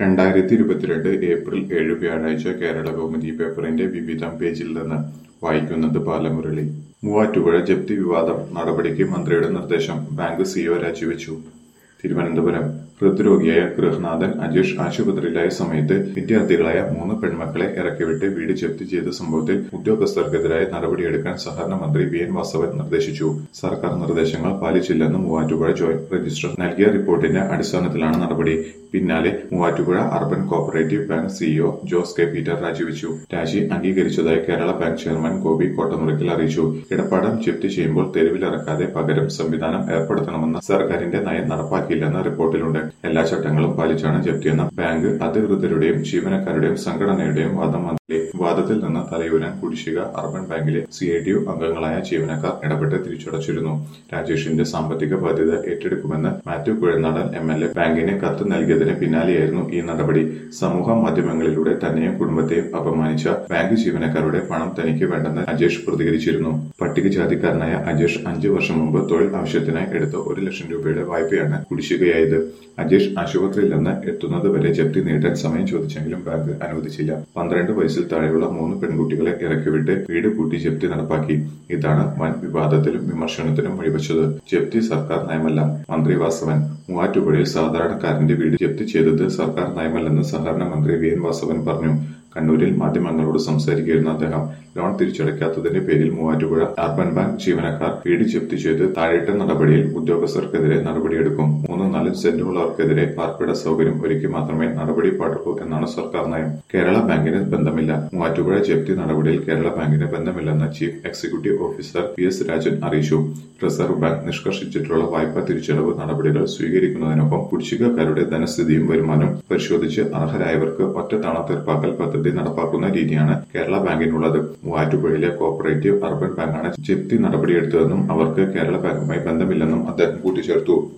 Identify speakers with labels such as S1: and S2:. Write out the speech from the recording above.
S1: രണ്ടായിരത്തി ഇരുപത്തിരണ്ട് ഏപ്രിൽ ഏഴ് വ്യാഴാഴ്ച കേരള കൗമുദി പേപ്പറിന്റെ വിവിധം പേജിൽ നിന്ന് വായിക്കുന്നത് ബാലമുരളി മൂവാറ്റുപുഴ ജപ്തി വിവാദം നടപടിക്ക് മന്ത്രിയുടെ നിർദ്ദേശം ബാങ്ക് സിഇഒ രാജിവെച്ചു തിരുവനന്തപുരം ഹൃദ്രോഗിയായ ഗൃഹനാഥൻ അജേഷ് ആശുപത്രിയിലായ സമയത്ത് വിദ്യാർത്ഥികളായ മൂന്ന് പെൺമക്കളെ ഇറക്കിവിട്ട് വീട് ജപ്തി ചെയ്ത സംഭവത്തിൽ ഉദ്യോഗസ്ഥർക്കെതിരായ നടപടിയെടുക്കാൻ സഹകരണ മന്ത്രി വി എൻ വാസവൻ നിർദ്ദേശിച്ചു സർക്കാർ നിർദ്ദേശങ്ങൾ പാലിച്ചില്ലെന്ന് മൂവാറ്റുപുഴ ജോയിന്റ് രജിസ്ട്രാർ നൽകിയ റിപ്പോർട്ടിന്റെ അടിസ്ഥാനത്തിലാണ് നടപടി പിന്നാലെ Muvattupuzha urban cooperative bank CEO Jose K Peter രാജിവെച്ചു രാജി അംഗീകരിച്ചതായി കേരള ബാങ്ക് ചെയർമാൻ ഗോപി കോട്ടമുറിക്കൽ അറിയിച്ചു ഇടപാടം ജപ്തി ചെയ്യുമ്പോൾ തെരുവിലിറക്കാതെ പകരം സംവിധാനം ഏർപ്പെടുത്തണമെന്ന സർക്കാരിന്റെ നയം നടപ്പാക്കിയില്ലെന്ന് റിപ്പോർട്ടിലുണ്ട് എല്ലാ ചട്ടങ്ങളും പാലിച്ചാണ് ജപ്തിയെന്ന ബാങ്ക് അധികൃതരുടെയും ജീവനക്കാരുടെയും സംഘടനയുടെയും വാദം മന്ത്രി വാദത്തിൽ നിന്ന് തലയൂരാൻ കുടിശ്ശിക അർബൻ ബാങ്കിലെ സി ഐ ടി യു അംഗങ്ങളായ ജീവനക്കാർ ഇടപെട്ട് തിരിച്ചടച്ചിരുന്നു രാജേഷിന്റെ സാമ്പത്തിക ബാധ്യത ഏറ്റെടുക്കുമെന്ന് Mathew Kuzhalnadan M L A ബാങ്കിന് കത്ത് നൽകിയതിന് പിന്നാലെയായിരുന്നു ഈ നടപടി സമൂഹ മാധ്യമങ്ങളിലൂടെ തന്നെയും കുടുംബത്തെയും അപമാനിച്ച ബാങ്ക് ജീവനക്കാരുടെ പണം തനിക്ക് വേണ്ടെന്ന് അജേഷ് പ്രതികരിച്ചിരുന്നു പട്ടികജാതിക്കാരനായ അജേഷ് അഞ്ചു വർഷം മുമ്പ് തൊഴിൽ ആവശ്യത്തിനായി എടുത്ത ഒരു ലക്ഷം രൂപയുടെ വായ്പയാണ് കുടിശ്ശികയായത് അജേഷ് ആശുപത്രിയിൽ നിന്ന് എത്തുന്നത് വരെ ജപ്തി നീട്ടാൻ സമയം ചോദിച്ചെങ്കിലും ബാങ്ക് അനുവദിച്ചില്ല പന്ത്രണ്ട് വയസ്സിൽ താഴെയുള്ള മൂന്ന് പെൺകുട്ടികളെ ഇറക്കിവിട്ട് വീട് കൂട്ടി ജപ്തി നടപ്പാക്കി ഇതാണ് വൻ വിവാദത്തിലും വിമർശനത്തിനും വഴിവെച്ചത് ജപ്തി സർക്കാർ നയമല്ല മന്ത്രി വാസവൻ മൂവാറ്റുപുഴയിൽ സാധാരണക്കാരന്റെ വീട് ജപ്തി ചെയ്തത് സർക്കാർ നയമല്ലെന്ന് സഹകരണ മന്ത്രി വി എൻ വാസവൻ പറഞ്ഞു കണ്ണൂരിൽ മാധ്യമങ്ങളോട് സംസാരിക്കുകയായിരുന്ന അദ്ദേഹം ലോൺ തിരിച്ചടയ്ക്കാത്തതിന്റെ പേരിൽ മൂവാറ്റുപുഴ അർബൻ ബാങ്ക് ജീവനക്കാർ വീട് ജപ്തി ചെയ്ത് താഴെട്ട നടപടിയിൽ ഉദ്യോഗസ്ഥർക്കെതിരെ നടപടിയെടുക്കും മൂന്നും നാലും സെന്റുള്ളവർക്കെതിരെ പാർപ്പിട സൗകര്യം ഒരുക്കി മാത്രമേ നടപടി പാടുള്ളൂ എന്നാണ് സർക്കാർ നയം കേരള ബാങ്കിന് ബന്ധമില്ല മൂവാറ്റുപുഴ ജപ്തി നടപടിയിൽ കേരള ബാങ്കിന് ബന്ധമില്ലെന്ന് chief executive officer P S Rajan അറിയിച്ചു റിസർവ് ബാങ്ക് നിഷ്കർഷിച്ചിട്ടുള്ള വായ്പാ തിരിച്ചടവ് നടപടികൾ സ്വീകരിക്കുന്നതിനൊപ്പം കുടിശ്ശികക്കാരുടെ ധനസ്ഥിതിയും വരുമാനവും പരിശോധിച്ച് അർഹരായവർക്ക് ഒറ്റത്തവണ തീർപ്പാക്കൽ പദ്ധതി നടപ്പാക്കുന്ന രീതിയാണ് കേരള ബാങ്കിനുള്ളത് മൂവാറ്റുപുഴയിലെ കോപ്പറേറ്റീവ് അർബൻ ബാങ്കാണ് ജപ്തി നടപടിയെടുത്തതെന്നും അവർക്ക് കേരള ബാങ്കുമായി ബന്ധമില്ലെന്നും അദ്ദേഹം കൂട്ടിച്ചേർത്തു